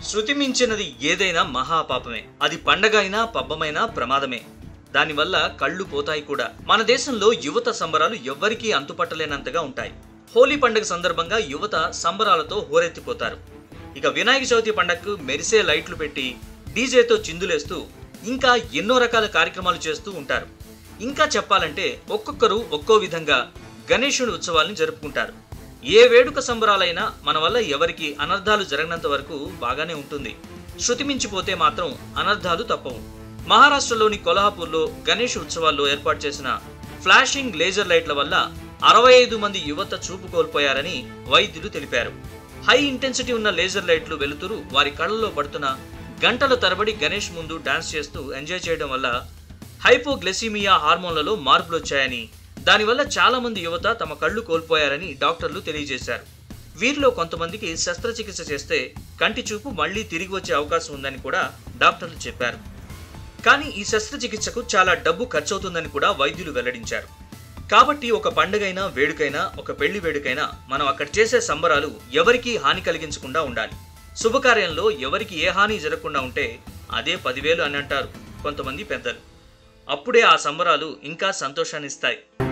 శృతి మించినది ఏదైనా మహాపాపమే అది పండగ అయినా పబ్బమైనా ప్రమాదమే దానివల్ల కళ్ళు పోతాయి కూడా మన దేశంలో యువత సంబరాలు ఎవ్వరికీ అంతుపట్టలేనంతగా ఉంటాయి హోలీ పండుగ సందర్భంగా యువత సంబరాలతో హోరెత్తిపోతారు ఇక వినాయక చవితి పండగకు మెరిసే లైట్లు పెట్టి డీజేతో చిందులేస్తూ ఇంకా ఎన్నో రకాల కార్యక్రమాలు చేస్తూ ఉంటారు ఇంకా చెప్పాలంటే ఒక్కొక్కరు ఒక్కో విధంగా గణేశుడి ఉత్సవాల్ని జరుపుకుంటారు ఏ వేడుక సంబరాలైనా మన వల్ల ఎవరికి అనర్థాలు జరగనంత వరకు బాగానే ఉంటుంది శృతి మించిపోతే మాత్రం అనర్థాలు తప్పవు మహారాష్ట్రలోని కొల్హాపూర్లో గణేష్ ఉత్సవాల్లో ఏర్పాటు చేసిన ఫ్లాషింగ్ లేజర్ లైట్ల వల్ల అరవై ఐదు మంది యువత చూపు కోల్పోయారని వైద్యులు తెలిపారు హై ఇంటెన్సిటీ ఉన్న లేజర్ లైట్లు వెలుతురు వారి కళ్ళలో పడుతున్న గంటల తరబడి గణేష్ ముందు డాన్స్ చేస్తూ ఎంజాయ్ చేయడం వల్ల హైపోగ్లెసిమియా హార్మోన్లలో మార్పులు వచ్చాయని దానివల్ల చాలా మంది యువత తమ కళ్ళు కోల్పోయారని డాక్టర్లు తెలియజేశారు వీరిలో కొంతమందికి శస్త్రచికిత్స చేస్తే కంటి చూపు మళ్లీ తిరిగి వచ్చే అవకాశం ఉందని కూడా డాక్టర్లు చెప్పారు కానీ ఈ శస్త్రచికిత్సకు చాలా డబ్బు ఖర్చవుతుందని కూడా వైద్యులు వెల్లడించారు కాబట్టి ఒక పండుగైనా వేడుకైనా ఒక పెళ్లి వేడుకైనా మనం అక్కడ చేసే సంబరాలు ఎవరికీ హాని కలిగించకుండా ఉండాలి శుభకార్యంలో ఎవరికి ఏ హాని జరగకుండా ఉంటే అదే పదివేలు అని అంటారు కొంతమంది పెద్దలు అప్పుడే ఆ సంబరాలు ఇంకా సంతోషాన్ని ఇస్తాయి